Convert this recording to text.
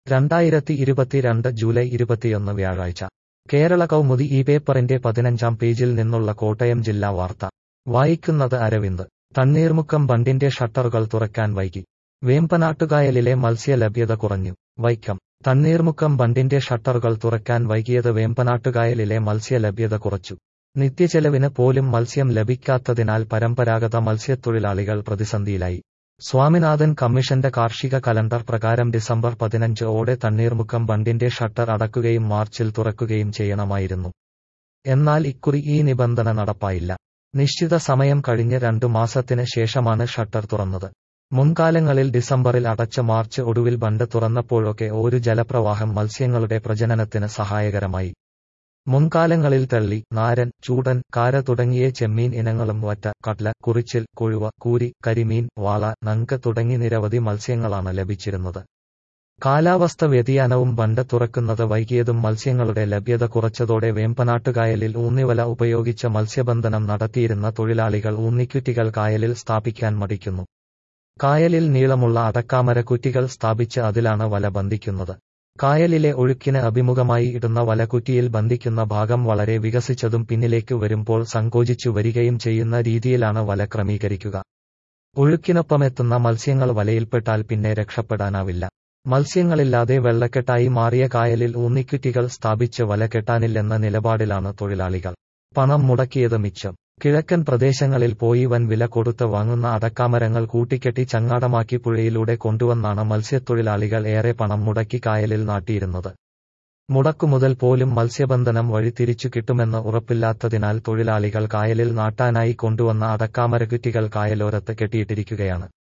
രണ്ടായിരത്തി ഇരുപത്തിരണ്ട് ജൂലൈ ഇരുപത്തിയൊന്ന് വ്യാഴാഴ്ച കേരള കൗമുദി ഈ പേപ്പറിന്റെ പതിനഞ്ചാം പേജിൽ നിന്നുള്ള കോട്ടയം ജില്ലാ വാർത്ത വായിക്കുന്നത് അരവിന്ദ് തണ്ണീർമുക്കം ബണ്ടിന്റെ ഷട്ടറുകൾ തുറക്കാൻ വൈകി വേമ്പനാട്ടുകായലിലെ മത്സ്യ ലഭ്യത കുറഞ്ഞു വൈക്കം തണ്ണീർമുക്കം ബണ്ടിന്റെ ഷട്ടറുകൾ തുറക്കാൻ വൈകിയത് വേമ്പനാട്ടുകായലിലെ മത്സ്യ ലഭ്യത കുറച്ചു നിത്യചെലവിന് പോലും മത്സ്യം ലഭിക്കാത്തതിനാൽ പരമ്പരാഗത മത്സ്യത്തൊഴിലാളികൾ പ്രതിസന്ധിയിലായി സ്വാമിനാഥൻ കമ്മീഷന്റെ കാർഷിക കലണ്ടർ പ്രകാരം ഡിസംബർ പതിനഞ്ച് ഓടെ തണ്ണീർമുക്കം ബണ്ടിന്റെ ഷട്ടർ അടക്കുകയും മാർച്ചിൽ തുറക്കുകയും ചെയ്യണമായിരുന്നു എന്നാൽ ഇക്കുറി ഈ നിബന്ധന നടപ്പായില്ല നിശ്ചിത സമയം കഴിഞ്ഞ് രണ്ടു മാസത്തിന് ശേഷമാണ് ഷട്ടർ തുറന്നത് മുൻകാലങ്ങളിൽ ഡിസംബറിൽ അടച്ച മാർച്ച് ഒടുവിൽ ബണ്ട് തുറന്നപ്പോഴൊക്കെ ഒരു ജലപ്രവാഹം മത്സ്യങ്ങളുടെ പ്രജനനത്തിന് സഹായകരമായി മുൻകാലങ്ങളിൽ തള്ളി നാരൻ ചൂടൻ കാര തുടങ്ങിയ ചെമ്മീൻ ഇനങ്ങളും വറ്റ കട്ല കുറിച്ചിൽ കൊഴുവ കൂരി കരിമീൻ വാള നങ്ക് തുടങ്ങി നിരവധി മത്സ്യങ്ങളാണ് ലഭിച്ചിരുന്നത് കാലാവസ്ഥ വ്യതിയാനവും ബണ്ട് തുറക്കുന്നത് വൈകിയതും മത്സ്യങ്ങളുടെ ലഭ്യത കുറച്ചതോടെ വേമ്പനാട്ടുകായലിൽ ഊന്നിവല ഉപയോഗിച്ച് മത്സ്യബന്ധനം നടത്തിയിരുന്ന തൊഴിലാളികൾ ഊന്നിക്കുറ്റികൾ കായലിൽ സ്ഥാപിക്കാൻ മടിക്കുന്നു കായലിൽ നീളമുള്ള അടക്കാമര കുറ്റികൾ സ്ഥാപിച്ച് അതിലാണ് വല ബന്ധിക്കുന്നത് കായലിലെ ഒഴുക്കിന് അഭിമുഖമായി ഇടുന്ന വലകുറ്റിയിൽ ബന്ധിക്കുന്ന ഭാഗം വളരെ വികസിച്ചതും പിന്നിലേക്ക് വരുമ്പോൾ സങ്കോചിച്ചു വരികയും ചെയ്യുന്ന രീതിയിലാണ് വല ക്രമീകരിക്കുക ഒഴുക്കിനൊപ്പമെത്തുന്ന മത്സ്യങ്ങൾ വലയിൽപ്പെട്ടാൽ പിന്നെ രക്ഷപ്പെടാനാവില്ല മത്സ്യങ്ങളില്ലാതെ വെള്ളക്കെട്ടായി മാറിയ കായലിൽ ഊന്നിക്കുറ്റികൾ സ്ഥാപിച്ച് വല കെട്ടാനില്ലെന്ന നിലപാടിലാണ് തൊഴിലാളികൾ പണം മുടക്കിയത് മിച്ചം കിഴക്കൻ പ്രദേശങ്ങളിൽ പോയി വൻ വില കൊടുത്ത് വാങ്ങുന്ന അടക്കാമരങ്ങൾ കൂട്ടിക്കെട്ടി ചങ്ങാടമാക്കി പുഴയിലൂടെ കൊണ്ടുവന്നാണ് മത്സ്യത്തൊഴിലാളികൾ ഏറെ പണം മുടക്കി കായലിൽ നാട്ടിയിരുന്നത് മുടക്കുമുതൽ പോലും മത്സ്യബന്ധനം വഴി തിരിച്ചു കിട്ടുമെന്ന് ഉറപ്പില്ലാത്തതിനാൽ തൊഴിലാളികൾ കായലിൽ നാട്ടാനായി കൊണ്ടുവന്ന അടക്കാമരകുറ്റികൾ കായലോരത്ത് കെട്ടിയിട്ടിരിക്കുകയാണ്